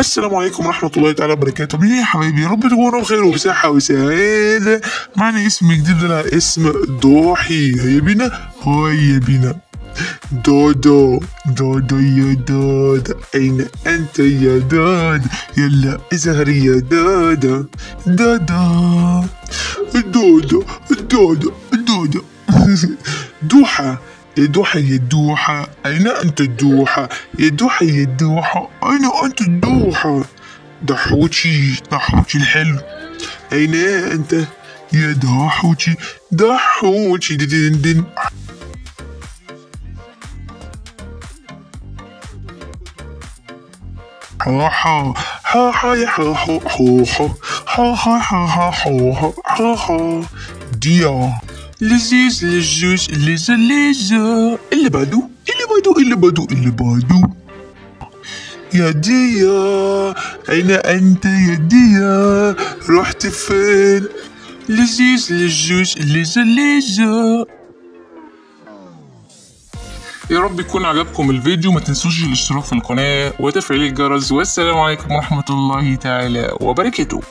السلام عليكم ورحمة الله تعالى وبركاته مين يا حبايبي يا رب تكونوا بخير وبصحة وسعادة معنا اسم جديد لنا اسم ضاحي هيا بينا هيا بينا دودو دودو يا دود أين أنت يا دود يلا اظهر يا دودو دودو دودو دودو دودو دوحة يا دوحة يا دوحة أين أنت الدوحة يا دوحة يا دوحة أين أنت الدوحة ضحوتي ضحوتي الحلو أين أنت يا ضحوتي ضحوتي دين دين ها ها ها ها يا ها ها ها ها ها ها ها ها ها ها ديا لذيذ لجوج لذا لذا اللي بعده اللي بعده اللي بعده اللي بعده يا ديا أين أنت يا ديا رحت فين لذيذ لجوج لذا لذا يا رب يكون عجبكم الفيديو ما تنسوش الاشتراك في القناة وتفعيل الجرس والسلام عليكم ورحمة الله تعالى وبركاته